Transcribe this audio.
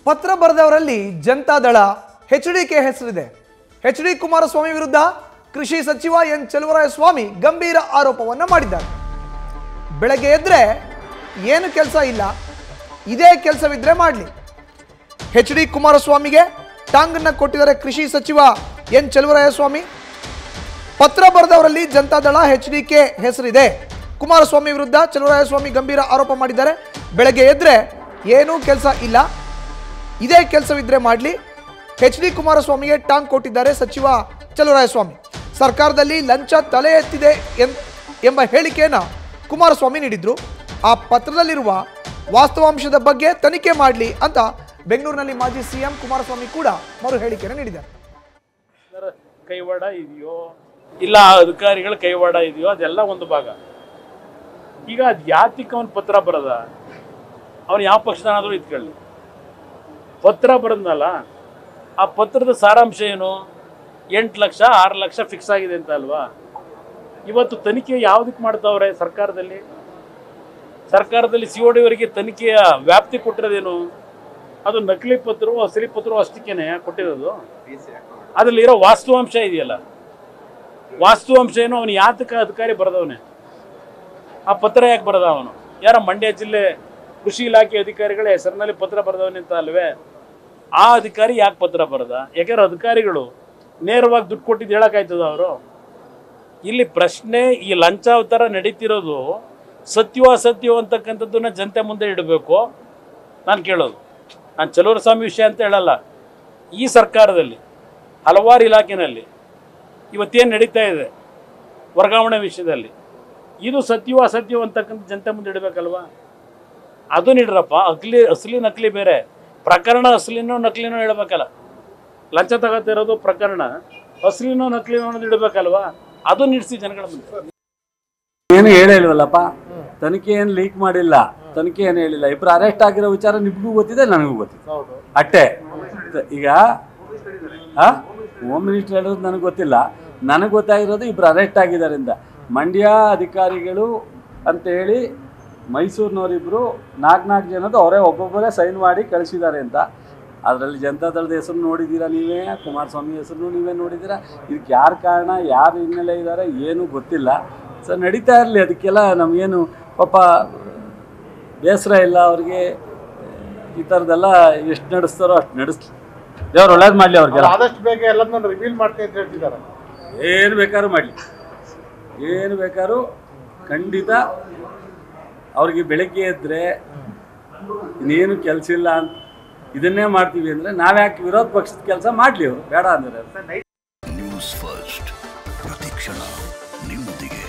ಪತ್ರ ಬರೆದವರಲ್ಲಿ Janata Dal H D K ಹೆಸರಿದೆ ಎಚ್ ಡಿ ಕುಮಾರಸ್ವಾಮಿ ವಿರುದ್ಧ ಕೃಷಿ ಸಚಿವ ಎನ್ ಸ್ವಾಮಿ ಗಂಭೀರ ಆರೋಪವನ್ನ ಮಾಡಿದ್ದಾರೆ ಬೆಳಗ್ಗೆ ಎದ್ರೆ ಏನು ಕೆಲಸ ಇಲ್ಲ ಇದೇ ಕೆಲಸವಿದ್ರೆ ಮಾಡಲಿ ಎಚ್ ಡಿ ಕುಮಾರಸ್ವಾಮಿಗೆ ಟಾಂಗನ್ನ ಕೊಟ್ಟಿದ್ದಾರೆ ಕೃಷಿ ಸಚಿವ ಎನ್ ಸ್ವಾಮಿ ಪತ್ರ ಬರೆದವರಲ್ಲಿ ಜನತಾದಳ ಎಚ್ ಡಿ ಕೆ ಹೆಸರಿದೆ ಕುಮಾರಸ್ವಾಮಿ ವಿರುದ್ಧ ಸ್ವಾಮಿ ಗಂಭೀರ ಆರೋಪ ಮಾಡಿದ್ದಾರೆ ಬೆಳಗ್ಗೆ ಎದ್ರೆ ಏನೂ ಕೆಲಸ ಇಲ್ಲ ಇದೇ ಕೆಲಸವಿದ್ರೆ ಮಾಡಲಿ ಎಚ್ ಡಿ ಕುಮಾರಸ್ವಾಮಿಗೆ ಟಾಂಗ್ ಕೊಟ್ಟಿದ್ದಾರೆ ಸಚಿವ ಸ್ವಾಮಿ ಸರ್ಕಾರದಲ್ಲಿ ಲಂಚ ತಲೆ ಎತ್ತಿದೆ ಎಂ- ಎಂಬ ಹೇಳಿಕೆಯನ್ನು ಕುಮಾರಸ್ವಾಮಿ ನೀಡಿದ್ರು ಆ ಪತ್ರದಲ್ಲಿರುವ ವಾಸ್ತವಾಂಶದ ಬಗ್ಗೆ ತನಿಖೆ ಮಾಡಲಿ ಅಂತ ಬೆಂಗಳೂರಿನಲ್ಲಿ ಮಾಜಿ ಸಿಎಂ ಕುಮಾರಸ್ವಾಮಿ ಕೂಡ ಮರು ಹೇಳಿಕೆಯನ್ನು ನೀಡಿದ್ದಾರೆ ಅದರ ಕೈವಾಡ ಇದೆಯೋ ಇಲ್ಲ ಅಧಿಕಾರಿಗಳ ಕೈವಾಡ ಇದೆಯೋ ಅದೆಲ್ಲ ಒಂದು ಭಾಗ ಈಗ ಅದು ಯಾತಿಗೆ ಅವನು ಪತ್ರ ಬರದ ಅವನು ಯಾವ ಪಕ್ಷದನಾದರೂ ಇದ್ಕೊಳ್ಳಿ ಪತ್ರ ಬರೆದ್ನಲ್ಲ ಆ ಪತ್ರದ ಸಾರಾಂಶ ಏನು ಎಂಟು ಲಕ್ಷ ಆರು ಲಕ್ಷ ಫಿಕ್ಸ್ ಆಗಿದೆ ಅಂತ ಅಲ್ವಾ ಇವತ್ತು ತನಿಖೆ ಯಾವುದಕ್ಕೆ ಮಾಡ್ತಾವ್ರೆ ಸರ್ಕಾರದಲ್ಲಿ ಸರ್ಕಾರದಲ್ಲಿ ಸಿ ಒ ಡಿವರಿಗೆ ತನಿಖೆಯ ವ್ಯಾಪ್ತಿ ಕೊಟ್ಟಿರೋದೇನು ಅದು ನಕಲಿ ಪತ್ರವು ಅಸಲಿ ಪತ್ರವು ಅಷ್ಟಕ್ಕೇನೆ ಕೊಟ್ಟಿರೋದು ಅದ್ರಲ್ಲಿ ಇರೋ ವಾಸ್ತವಾಂಶ ಇದೆಯಲ್ಲ ವಾಸ್ತವಾಂಶ ಏನು ಅವನು ಯಾತಕ ಅಧಿಕಾರಿ ಬರೆದವನೆ ಆ ಪತ್ರ ಯಾಕೆ ಬರೆದ ಅವನು ಯಾರ ಮಂಡ್ಯ ಜಿಲ್ಲೆ ಕೃಷಿ ಇಲಾಖೆ ಅಧಿಕಾರಿಗಳ ಹೆಸರಿನಲ್ಲಿ ಪತ್ರ ಬರೆದವನೆ ಅಂತ ಅಲ್ವೇ ಆ ಅಧಿಕಾರಿ ಯಾಕೆ ಪತ್ರ ಬರೆದ ಯಾಕಂದ್ರೆ ಅಧಿಕಾರಿಗಳು ನೇರವಾಗಿ ದುಡ್ಡು ಕೊಟ್ಟಿದ್ದು ಹೇಳಕ್ಕಾಯ್ತದ ಅವರು ಇಲ್ಲಿ ಪ್ರಶ್ನೆ ಈ ಲಂಚಾವತಾರ ನಡೀತಿರೋದು ಸತ್ಯವೋ ಅಸತ್ಯವೋ ಅಂತಕ್ಕಂಥದ್ದನ್ನ ಜನತೆ ಮುಂದೆ ಇಡಬೇಕು ನಾನು ಕೇಳೋದು ನಾನು ಚಲುವರ ಸ್ವಾಮಿ ವಿಷಯ ಅಂತ ಹೇಳಲ್ಲ ಈ ಸರ್ಕಾರದಲ್ಲಿ ಹಲವಾರು ಇಲಾಖೆನಲ್ಲಿ ಇವತ್ತೇನು ನಡೀತಾ ಇದೆ ವರ್ಗಾವಣೆ ವಿಷಯದಲ್ಲಿ ಇದು ಸತ್ಯವೋ ಅಸತ್ಯವೋ ಅಂತಕ್ಕಂಥ ಜನತೆ ಮುಂದೆ ಇಡಬೇಕಲ್ವಾ ಅದು ನೀಡ್ರಪ್ಪ ಅಕ್ಲಿ ಅಸಲಿ ನಕಲಿ ಬೇರೆ ಪ್ರಕರಣ ಅಸಲಿನೋ ನಕಲಿನೋ ಹೇಳ್ಬೇಕಲ್ಲ ಲಂಚ ತಗೋತಿರೋದು ಪ್ರಕರಣ ಅಸಲಿನೋ ನಕಲಿನೋ ಅನ್ನೋದು ಇಡಬೇಕಲ್ವಾ ಅದು ನಿಡ್ಸಿ ಜನಗಳ ಮುಂದೆ ಏನು ಹೇಳಿಲ್ವಲ್ಲಪ್ಪ ತನಿಖೆ ಏನು ಲೀಕ್ ಮಾಡಿಲ್ಲ ತನಿಖೆ ಏನು ಹೇಳಿಲ್ಲ ಇಬ್ರು ಅರೆಸ್ಟ್ ಆಗಿರೋ ವಿಚಾರ ನಿಮಗೂ ಗೊತ್ತಿದೆ ನನಗೂ ಗೊತ್ತಿದೆ ಅಟ್ಟೆ ತ- ಈಗ ಆ ಹೋಮ್ ಮಿನಿಸ್ಟರ್ ಹೇಳೋದು ನನಗೆ ಗೊತ್ತಿಲ್ಲ ನನಗೆ ಗೊತ್ತಾಗಿರೋದು ಇಬ್ರು ಅರೆಸ್ಟ್ ಆಗಿದ್ದಾರಿಂದ ಮಂಡ್ಯ ಅಧಿಕಾರಿಗಳು ಅಂತ ಹೇಳಿ ಮೈಸೂರಿನವರಿಬ್ಬರು ನಾಲ್ಕು ನಾಲ್ಕು ಜನದ್ದು ಅವರೇ ಒಬ್ಬೊಬ್ಬರೇ ಸೈನ್ ಮಾಡಿ ಕಳಿಸಿದ್ದಾರೆ ಅಂತ ಅದರಲ್ಲಿ ಜನತಾದಳದ ಹೆಸರು ನೋಡಿದ್ದೀರಾ ನೀವೇ ಕುಮಾರಸ್ವಾಮಿ ಹೆಸರು ನೀವೇ ನೋಡಿದ್ದೀರಾ ಇದಕ್ಕೆ ಯಾರು ಕಾರಣ ಯಾರು ಹಿನ್ನೆಲೆ ಇದ್ದಾರೆ ಏನೂ ಗೊತ್ತಿಲ್ಲ ಸೊ ನಡೀತಾ ಇರಲಿ ಅದಕ್ಕೆಲ್ಲ ನಮಗೇನು ಪಾಪ ಬೇಸರ ಇಲ್ಲ ಅವ್ರಿಗೆ ಈ ಥರದ್ದೆಲ್ಲ ಎಷ್ಟು ನಡೆಸ್ತಾರೋ ಅಷ್ಟು ನಡೆಸ್ಲಿ ದೇವ್ರು ಒಳ್ಳೇದು ಮಾಡಲಿ ಅವ್ರಿಗೆಲ್ಲ ಆದಷ್ಟು ಬೇಗ ಎಲ್ಲದನ್ನ ರಿವೀಲ್ ಮಾಡ್ತೀನಿ ಅಂತ ಹೇಳ್ತಿದ್ದಾರೆ ಏನು ಬೇಕಾದ್ರೂ ಮಾಡಲಿ ಏನು ಬೇಕಾದ್ರೂ ಖಂಡಿತ ಅವ್ರಿಗೆ ಬೆಳಗ್ಗೆ ಎದ್ದರೆ ಇನ್ನೇನು ಕೆಲಸ ಇಲ್ಲ ಅಂತ ಇದನ್ನೇ ಮಾಡ್ತೀವಿ ಅಂದರೆ ನಾವ್ಯಾಕೆ ವಿರೋಧ ಪಕ್ಷದ ಕೆಲಸ ಮಾಡಲಿ ಅವರು ಬೇಡ ಅಂದರೆ ನ್ಯೂಸ್ ಫಸ್ಟ್ ಪ್ರತಿಕ್ಷಣ ನಿಮ್ಮೊಂದಿಗೆ